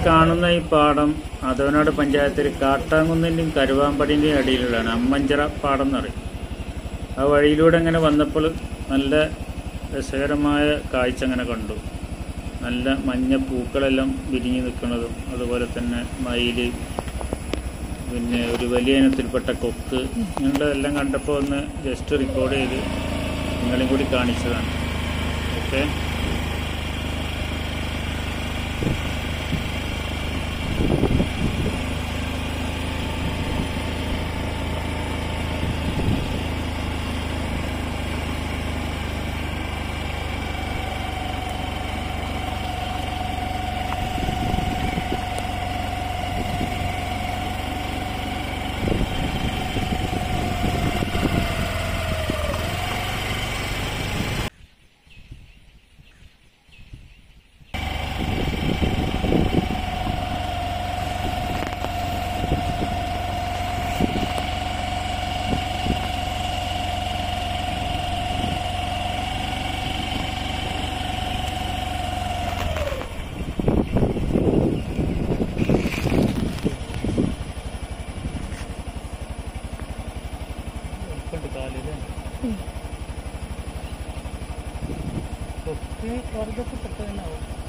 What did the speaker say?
കാണുന്ന ഈ പാടം അതവനാട് പഞ്ചായത്തിൽ കാട്ടാങ്കുന്നിൻ്റെയും കരുവാമ്പടിൻ്റെയും അടിയിലുള്ളതാണ് അമ്മഞ്ചിറ പാടം എന്ന് പറയും ആ വഴിയിലൂടെ അങ്ങനെ വന്നപ്പോൾ നല്ല രസകരമായ കാഴ്ച അങ്ങനെ കണ്ടു നല്ല മഞ്ഞ പൂക്കളെല്ലാം വിരിഞ്ഞു നിൽക്കുന്നതും അതുപോലെ തന്നെ മയില് പിന്നെ ഒരു വലിയ ഇനത്തിൽപ്പെട്ട കൊക്ക് ഇങ്ങനെയുള്ളതെല്ലാം കണ്ടപ്പോൾ ഒന്ന് ജസ്റ്റ് റെക്കോർഡ് ചെയ്ത് നിങ്ങളെയും കൂടി കാണിച്ചതാണ് ഓക്കെ കൊക്ക് വെറുതെ പെട്ടതന്നെ ആവും